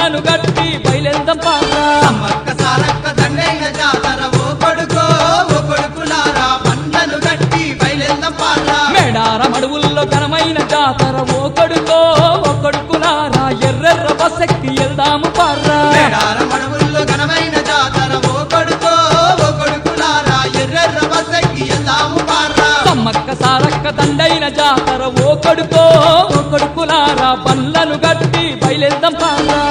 బండ్లను గట్టి బయలెల్దాం పారా సమ్మక్క సారక్క దండైన జాతర ఓ కొడుకో ఓ కొడుకులారా బండ్లను గట్టి బయలెల్దాం పారా మేడారం అడవుల్లో ఘనమైన జాతర ఓ కొడుకో ఓ కొడుకులారా ఎర్రెర్ర బస్సెక్కి వెళ్దాము పారా మేడారం అడవుల్లో ఘనమైన జాతర ఓ కొడుకో ఓ కొడుకులారా ఎర్రెర్ర బస్సెక్కి వెళ్దాము పారా సమ్మక్క సారక్క దండైన జాతర ఓ కొడుకో ఓ కొడుకులారా బండ్లను గట్టి బయలెల్దాం పారా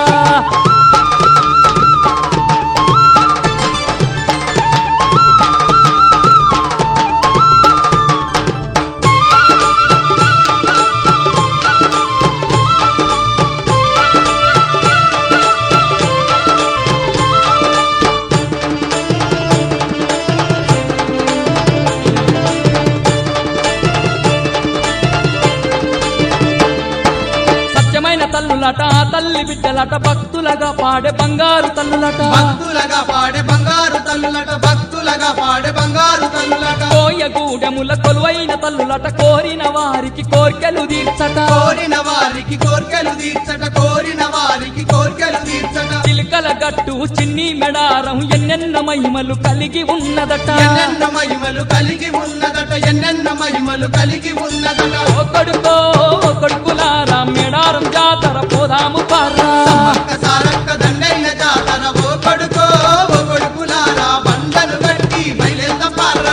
సత్యమైన తల్లులట తల్లి బిడ్డలట భక్తులగా పాడే బంగారు తల్లులట భక్తులగా పాడే బంగారు తల్లులట భక్తులగా పాడే బంగారు తల్లులట కోయగూడెముల కొలువైన తల్లులట కోరిన వారికి కోర్కెలు తీర్చట కోరిన వారికి కోర్కెలు తీర్చట కోరిన వారికి కోర్కెలు తీర్చట చిలుకల గట్టు చిన్ని మెడారం ఎన్నెన్న మహిమలు కలిగి ఉన్నదట ఎన్నెన్న మహిమలు కలిగి ఉన్నదట ఎన్నెన్న మహిమలు కలిగి ఉన్నదట ఓ కొడుకో ఓ కొడుకులారా మెడారం జాతర పోదాము పారా సమ్మక్క సారక్క దండైన జాతర ఓ కొడుకో ఓ కొడుకులారా బండలు కట్టి బయలుదేరదాం పారా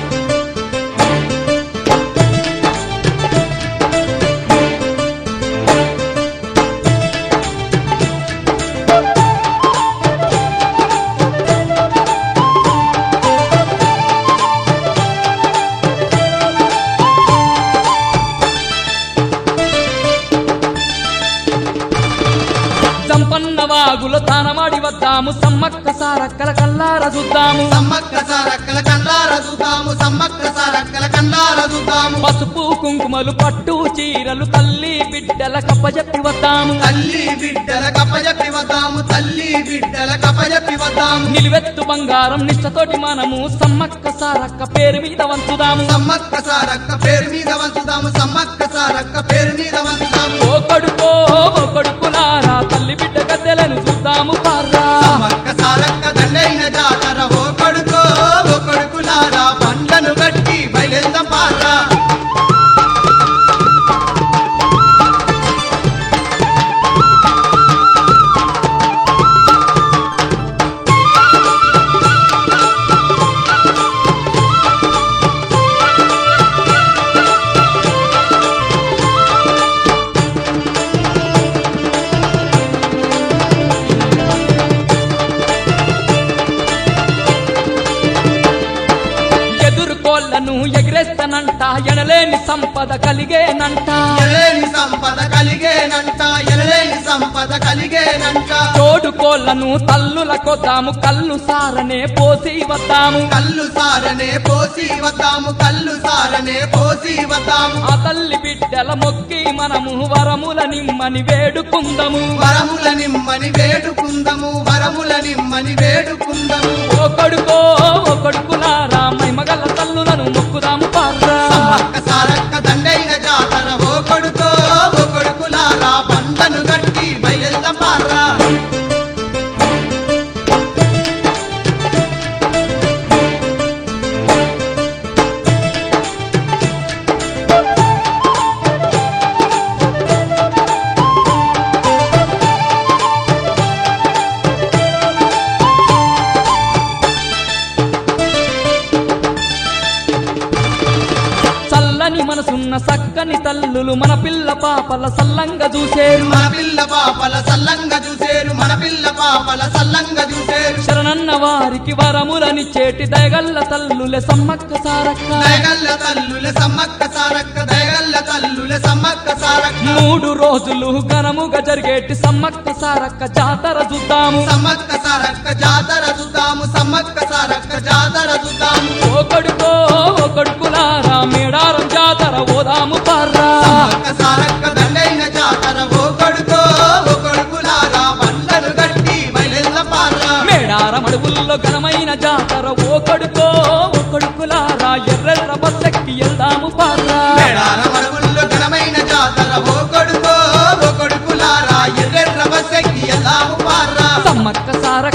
సంపన్న వాగులో తానమాడి వద్దాము సమ్మక్క సారక్కల కల్లార చూద్దాము సమ్మక్క సారక్కల కండార చూద్దాము సమ్మక్క సారక్కల కండార చూద్దాము పసుపు కుంకుమలు పట్టు చీరలు తల్లి బిడ్డల కప్పజెప్పి వద్దాము తల్లి బిడ్డల కప్పజెప్పి వద్దాము తల్లి బిడ్డల కప్పజెప్పి వద్దాము నిలువెత్తు బంగారం నిష్టతోటి మనము సమ్మక్క సారక్క పేరు మీద వంచుదాము సమ్మక్క సారక్క పేరు మీద వంచుదాము సమ్మక్క సారక్క పేరు మీద వంచుదాము ఓ కొడుకో ఓ కొడుకులారా తల్లి బిడ్డ గద్దెలను చూద్దాము పారా సమ్మక్క సారక్క దండైన జాతర ఓ కొడుకో ఓ కొడుకులారా బండ్లను కట్టి బయలుదేరదాం పారా ఎదుర్కోళ్లను ఎగిరేస్తానంట ఎనలేని సంపద కలిగేనంట ఎలలేని సంపద కలిగేనంట ఎలలేని సంపద కలిగేనంట తోడు కోళ్లను తల్లుల కొద్దాము కళ్ళు సారనే పోసి వద్దాము కళ్ళు సారనే పోసి వద్దాము కళ్ళు సారనే పోసి వద్దాము ఆ తల్లి బిడ్డల మొక్కి మనము వరముల నిమ్మని వేడుకుందము వరముల నిమ్మని వేడుకుందము వరముల నిమ్మని వేడుకుందము ఓ కొడుకో ఓ కొడుకులారా మైమగల్ల తల్లులను మొక్కుదాము పారా సమ్మక్క సారక్క దండైన జాతర ఓ కొడుకో ఓ కొడుకులారా బండను గట్టి బయలుదేరదాం పారా చల్లని మనసున్న సక్కని తల్లులు మన పిల్ల పాపల సల్లంగా చూసేరు మన పిల్ల పాపల సల్లంగా చూసేరు మన పిల్ల పాపల సల్లంగా చూసేరు శరణన్న వారికి వరములనిచ్చేటి దయగల్ల తల్లులే సమ్మక్క సారక్క దయగల్ల తల్లుల సమ్మక్క సారక్క దయగల్ల తల్లుల సమ్మక్క సారక్క మూడు రోజులు ఘనముగా జరిగేటి సమ్మక్క సారక్క జాతర చూద్దాము సమ్మక్క సారక్క జాతర చూద్దాము సమ్మక్క సారక్క జాతర చూద్దాము ఓ కొడుకో ఓ కొడుకులారా మేడారం జాతర ఓదాము పారా సమ్మక్క సారక్క దండైన జాతర ఓ కొడుకో ఓ కొడుకులారా బండలు గట్టి బయలుదేర పారా మేడారం అడవుల్లో ఘనమైన జాతర ఓ కొడుకో ఓ కొడుకులారా ఎర్రెర్ర బస్సెక్కి వెళ్దాము పారా మేడార మడుగుల్లో ఘనమైన జాతర ఓ కొడుకో ఓ కొడుకులారా ఎర్రెర్ర బస్సెక్కి వెళ్దాము సమ్మక్క సార